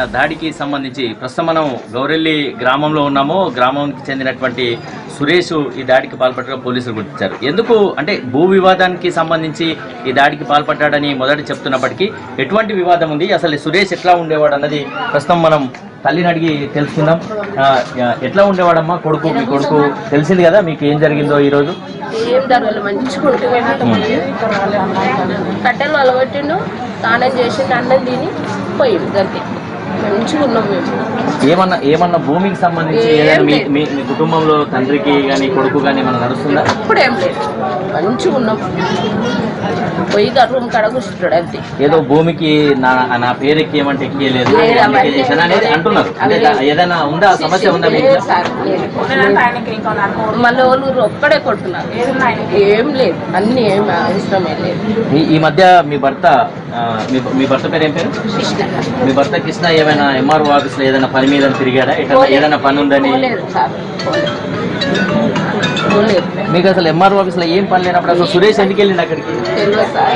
జరిగిన దాడికి సంబంధించి ప్రస్తుతం మనం గౌరెల్లి గ్రామంలో ఉన్నాము గ్రామానికి చెందినటువంటి సురేష్ ఈ దాడికి పాల్పడగా పోలీసులు గుర్తించారు ఎందుకు అంటే భూ వివాదానికి సంబంధించి ఈ దాడికి పాల్పడ్డాడని మొదట చెప్తున్నప్పటికీ ఎటువంటి వివాదం ఉంది అసలు సురేష్ ఎట్లా ఉండేవాడు అన్నది ప్రస్తుతం మనం తల్లిని అడిగి తెలుసుకుందాం ఆ, ఎట్లా ఉండేవాడమ్మా కొడుకు మీ కొడుకు తెలిసింది కదా మీకు ఏం జరిగిందో ఈరోజు ఏం జరగలేదు మంచిగా ఉంటుంది కట్టెలు అలగొట్టిండు స్నానం చేసిండు అన్నం తిని పోయిండు గంతే మంచిగా ఉన్నాం మేము ఏమన్నా ఏమన్నా భూమికి సంబంధించి ఏం ఏదైనా మీ లేదు. మీ మీ కుటుంబంలో తండ్రికి కానీ కొడుకు కానీ ఏమన్నా నడుస్తుందా ఇప్పుడేం లేదు మంచిగా ఉన్నాం పోయి రూమ్ కడ కూర్చుంటాడు అంతే ఏదో భూమికి నా నా పేరు ఎక్కియమంటే ఎక్కియలేదు లేదు, అందుకే అవన్నీ చేశాను అనేది అంటున్నారు అంటే అవి దా- ఏదైనా ఉందా సమస్య ఉందా మీకు లేదు సార్, లేదు. మళ్ళీ వాళ్ళు ఒక్కడే కొట్టున్నారు ఏం లేదు అన్ని ఏం అవసరమే లేదు ఈ- ఈ మధ్య మీ భర్త ఆ, మీ మీ భర్త పేరు ఏం పేరు కృష్ణ మీ భర్త కృష్ణ ఏమైనా ఎంఆర్ఓ ఆఫీస్ లో ఏదైనా పని మీద తిరిగాడా ఎట్లా ఏదైనా పని ఉందని పోలేదు సార్ పోలేదు. పోలేదు మీకు అసలు ఎంఆర్ఓ ఆఫీస్ లో ఏం పని లేనప్పుడు అసలు సురేష్ ఎందుకు వెళ్ళింది అక్కడికి తెలియదు సార్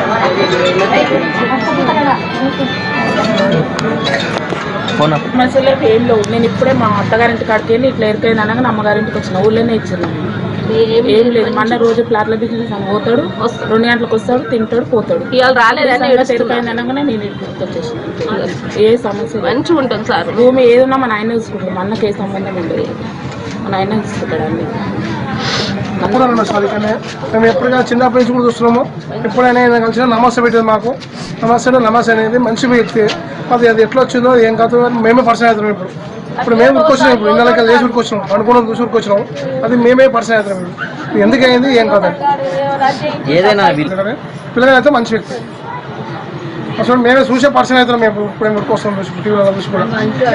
ఫోన్ మా చెల్లెకి ఏం లేవు నేను ఇప్పుడే మా అత్తగారింటి కాడికి వెళ్ళి ఇట్లా ఎరికైంది అనగా నా అమ్మగారింటికి వచ్చిన ఊళ్ళోనే ఇచ్చాను ఏం లేదు మన రోజు ప్లాట్ల బిజినెస్ అని పోతాడు రెండు గంటలకు వస్తాడు తింటాడు పోతాడు ఇవాళ రాలేదని ఎరికైంది అనగానే నేను ఇక్కడికి వచ్చేసాను ఏ సమస్య లేదు. మంచిగా ఉంటుంది సార్ భూమి ఏదున్నా మన ఆయన చూసుకుంటాడు మన అన్నకి ఏ సంబంధం ఉండదు మన ఆయన చూసుకుంటాడు అన్ని ఎప్పుడు అన్న సాధికనే మేము ఎప్పుడైనా చిన్నప్పటి నుంచి కూడా చూస్తున్నాము ఎప్పుడైనా ఏదైనా కలిసినా నమస్తే పెట్టేది మాకు నమస్తే నమస్తే అనేది మంచి వ్యక్తి అది అది ఎట్లా వచ్చిందో ఏం కాదు అని మేమే పరిచయం అవుతున్నాం ఇప్పుడు ఇప్పుడు మేము ఉరికొచ్చినాం ఇప్పుడు ఇళ్ళకి లేచి ఉరికొచ్చినాం అనుకున్నాం చూసి ఉరికొచ్చినాం అది మేమే పరిచయం అవుతున్నాం ఇప్పుడు ఎందుకు అయింది ఏం కాదండి ఏదైనా వీళ్ళు పిల్లలు అయితే మంచి వ్యక్తి అసలు మేమే చూసే పర్సన్ అవుతున్నాం మేము ఇప్పుడు మేము ఉరికొస్తాం చూసి టీవీలో చూసి కూడా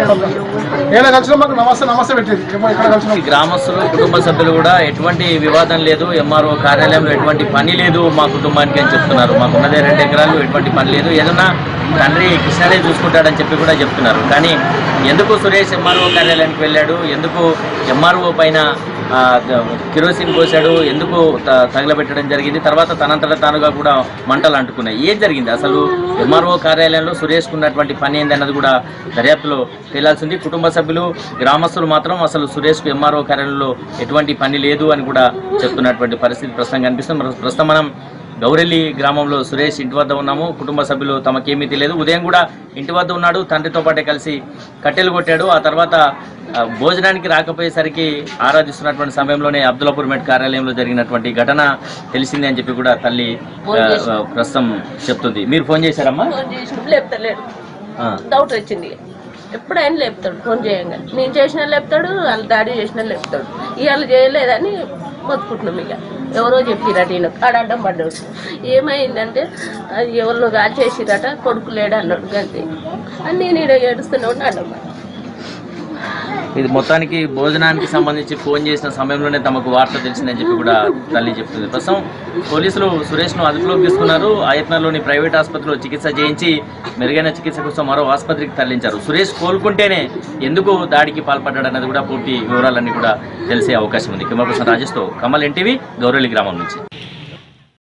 ఏదైనా కలిసినా మాకు నమస్తే నమస్తే పెట్టేది ఎప్పుడు ఎక్కడ కలిసినా ఈ గ్రామస్తులు కుటుంబ సభ్యులు కూడా ఎటువంటి వివాదం లేదు ఎంఆర్ఓ కార్యాలయంలో ఎటువంటి పని లేదు మా కుటుంబానికి అని చెప్తున్నారు మాకున్నదే రెండు ఎకరాలు ఎటువంటి పని లేదు ఏదన్నా తండ్రి కృష్ణనే చూసుకుంటాడని చెప్పి కూడా చెప్తున్నారు కానీ ఎందుకు సురేష్ ఎంఆర్ఓ కార్యాలయానికి వెళ్ళాడు ఎందుకు ఎంఆర్ఓ పైన ఆ, ద- కిరోసిన్ పోసాడు ఎందుకు త- తగలబెట్టడం జరిగింది తర్వాత తనంతట తానుగా కూడా మంటలు అంటుకున్నాయి ఏం జరిగింది అసలు ఎంఆర్ఓ కార్యాలయంలో సురేష్కు ఉన్నటువంటి పని ఏంది అన్నది కూడా దర్యాప్తులో తేలాల్సింది కుటుంబ సభ్యులు గ్రామస్తులు మాత్రం అసలు సురేష్కు ఎంఆర్ఓ కార్యాలయంలో ఎటువంటి పని లేదు అని కూడా చెప్తున్నటువంటి పరిస్థితి ప్రస్తుతం కనిపిస్తుంది మరి ప్రస్తుతం మనం గౌరెల్లి గ్రామంలో సురేష్ ఇంటి వద్ద ఉన్నాము కుటుంబ సభ్యులు తమకేమీ తెలియదు ఉదయం కూడా ఇంటి వద్ద ఉన్నాడు తండ్రితో పాటే కలిసి కట్టెలు కొట్టాడు ఆ తర్వాత ఆ, భోజనానికి రాకపోయేసరికి ఆరాధిస్తున్నటువంటి సమయంలోనే అబ్దుల్లాపూర్ మెట్ కార్యాలయంలో జరిగినటువంటి ఘటన తెలిసింది అని చెప్పి కూడా తల్లి ఆ, ఆ, ప్రస్తుతం చెప్తుంది మీరు ఫోన్ చేశారమ్మా ఫోన్ చేసినప్పుడు లేపుతలేడు ఆ. డౌట్ వచ్చింది ఎప్పుడైనా లేపుతాడు ఫోన్ చేయంగా నేను చేసిన లేపుతాడు వాళ్ళ డాడీ చేసిన లేపుతాడు ఇవాళ చేయలేదని బతుకుంటున్నాం ఇక ఎవరో చెప్పిరట ఈయన ఆడ అడ్డం పడ్డాడు ఏమైందంటే అది ఎవరినో కాల్చేసిరట కొడుకు లేడు అన్నాడు గంతే అని నేను ఈడ ఏడుస్తూనే ఉన్నా అడ్డం పడ్డా. ఇది మొత్తానికి భోజనానికి సంబంధించి ఫోన్ చేసిన సమయంలోనే తమకు వార్త తెలిసిందని చెప్పి కూడా తల్లి చెప్తుంది ప్రస్తుతం పోలీసులు సురేష్ను అదుపులోకి తీసుకున్నారు ఆయత్నలోని ప్రైవేట్ ఆసుపత్రిలో చికిత్స చేయించి మెరుగైన చికిత్స కోసం మరో ఆసుపత్రికి తరలించారు సురేష్ కోలుకుంటేనే ఎందుకు దాడికి పాల్పడ్డాడన్నది కూడా పూర్తి వివరాలన్నీ కూడా తెలిసే అవకాశం ఉంది కిమకృష్ణ రాజేష్తో కమల్ ఎన్టీవీ గౌరవల్లి గ్రామం నుంచి